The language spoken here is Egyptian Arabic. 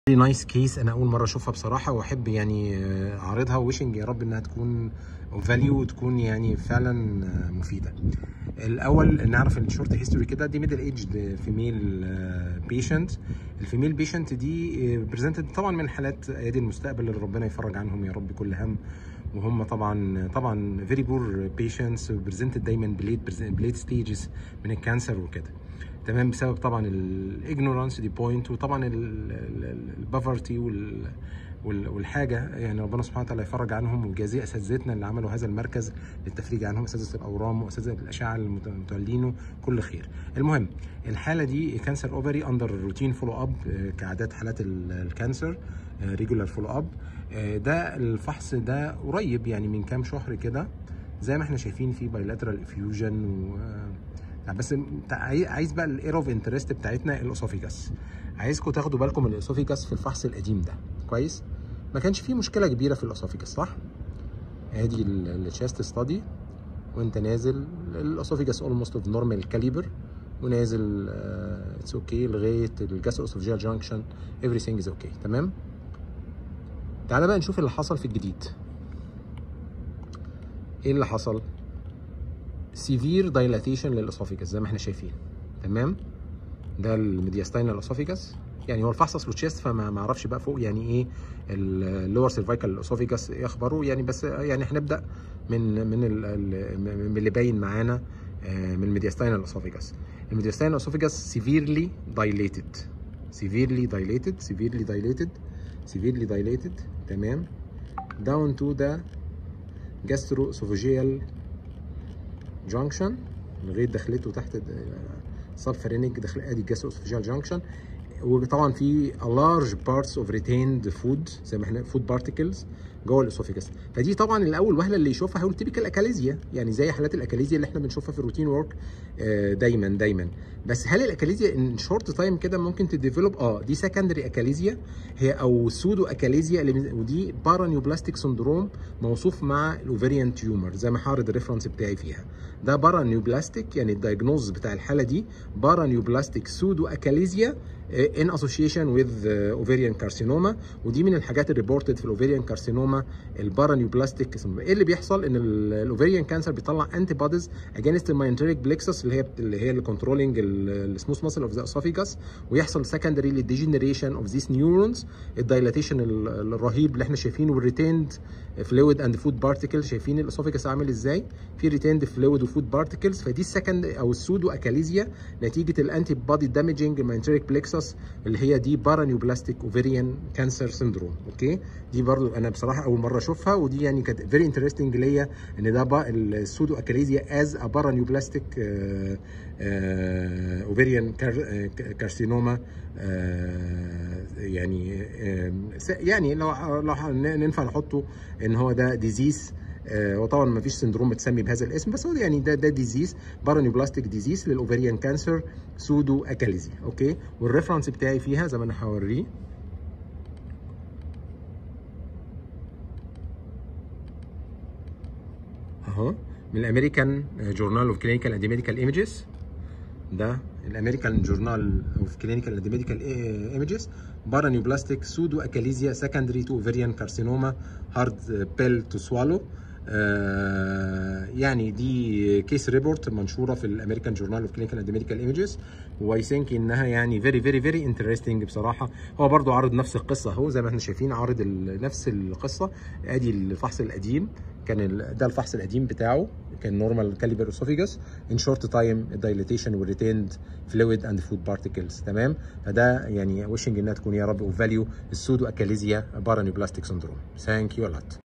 نايس كيس انا اول مره اشوفها بصراحه واحب يعني آه، اعرضها ويشنج يا رب انها تكون فاليو وتكون يعني فعلا آه، مفيده الاول نعرف الشورت هيستوري كده دي ميدل ايجد فيميل بيشنت الفيميل بيشنت دي بريزنتد طبعا من حالات ايادي المستقبل اللي ربنا يفرج عنهم يا رب كل هم وهم طبعا طبعا فيري بور بيشنتس بريزنتد دايما بليت بليت ستيجز من الكانسر وكده تمام بسبب طبعا الاجنورانس دي بوينت وطبعا البافرتي وال والحاجه يعني ربنا سبحانه وتعالى يفرج عنهم ويجازي اساتذتنا اللي عملوا هذا المركز للتفريج عنهم اساتذه الاورام واساتذه الاشعه المتولينه كل خير. المهم الحاله دي كانسر اوفري اندر روتين فولو اب كعادات حالات الكانسر ريجولار فولو اب ده الفحص ده قريب يعني من كام شهر كده زي ما احنا شايفين في بايلاترال افيوجن و بس عايز بقى الاير اوف انترست بتاعتنا الاسوفيجاس عايزكم تاخدوا بالكم من الاسوفيجاس في الفحص القديم ده كويس ما كانش فيه مشكله كبيره في الاسوفيجاس صح ادي الشيست ستادي وانت نازل الاسوفيجاس اولموست اوف نورمال كاليبر ونازل اتس uh, اوكي okay, لغايه الجاسترو اسوفيجيال جانكشن everything از اوكي okay. تمام تعالى بقى نشوف اللي حصل في الجديد ايه اللي حصل سيفير دايلاتيشن للاسوفيجاس زي ما احنا شايفين تمام ده الميدياستاينال اسوفيجاس يعني هو الفحص اصله تشيست فما ما اعرفش بقى فوق يعني ايه اللور سيرفايكال اسوفيجاس ايه اخباره يعني بس يعني هنبدا من من من اللي باين معانا من الميدياستاينال اسوفيجاس الميدياستاينال اسوفيجاس سيفيرلي دايليتد سيفيرلي دايليتد سيفيرلي دايليتد سيفيرلي دايليتد تمام داون تو ذا جاسترو اسوفيجيال جانكشن لغايه دخلته تحت سب فرينيك دخل ادي الجاسترو اسوفيجيال جانكشن وطبعا في a large parts of retained food زي ما احنا food particles جوه الاسوفيجاس فدي طبعا الاول وهله اللي يشوفها هيقول تيبيكال اكاليزيا يعني زي حالات الاكاليزيا اللي احنا بنشوفها في الروتين ورك دايما دايما بس هل الاكاليزيا ان شورت تايم كده ممكن تديفلوب اه دي سكندري اكاليزيا هي او سودو اكاليزيا اللي ودي بارانيوبلاستيك سندروم موصوف مع الاوفريان تيومر زي ما هعرض الريفرنس بتاعي فيها ده بارانيوبلاستيك يعني الدايجنوز بتاع الحاله دي بارانيوبلاستيك سودو اكاليزيا ان اسوشيشن وذ اوفريان كارسينوما ودي من الحاجات الريبورتد في الاوفريان كارسينوما البارانيوبلاستيك ايه اللي بيحصل ان الاوفريان كانسر بيطلع انتي بوديز اجينست الماينتريك بلكسس اللي هي اللي هي اللي كنترولينج السموث ماسل اوف ذا اسوفيجاس ويحصل سكندري للديجنريشن اوف ذيس نيورونز الدايلاتيشن الرهيب اللي احنا شايفينه والريتيند فلويد اند فود بارتكل شايفين الاسوفيجاس عامل ازاي في ريتيند فلويد وفود بارتكلز فدي السكند او السودو اكاليزيا نتيجه الانتي بودي دامجنج ماينتريك بلكسس اللي هي دي بارانيوبلاستيك اوفريان كانسر سندروم اوكي دي برضو انا بصراحه اول مره اشوفها ودي يعني كانت فيري انترستنج ليا ان ده بقى السودو اكاليزيا از ا بارانيوبلاستيك اوفريان كارسينوما يعني يعني لو لو ننفع نحطه ان هو ده ديزيز وطبعا ما فيش سندروم متسمي بهذا الاسم بس هو يعني ده ده ديزيز بارانيوبلاستيك ديزيز للاوفريان كانسر سودو اكاليزيا اوكي والريفرنس بتاعي فيها زي ما انا هوريه اهو من الامريكان جورنال اوف كلينيكال اند ميديكال ايمجز ده الامريكان جورنال اوف كلينيكال اند ميديكال ايمجز بارانيوبلاستيك سودو اكاليزيا سكندري تو اوفريان كارسينوما هارد بيل تو سوالو آه يعني دي كيس ريبورت منشوره في الامريكان جورنال اوف كلينيكال اند ميديكال ايمجز واي ثينك انها يعني فيري فيري فيري انترستنج بصراحه هو برضو عارض نفس القصه اهو زي ما احنا شايفين عارض نفس القصه ادي الفحص القديم كان ده الفحص القديم بتاعه كان نورمال كاليبر اسوفيجاس ان شورت تايم دايليتيشن والريتيند فلويد اند فود بارتكلز تمام فده يعني ويشنج انها تكون يا رب اوف فاليو السودو اكاليزيا بارانيوبلاستيك سندروم ثانك يو لات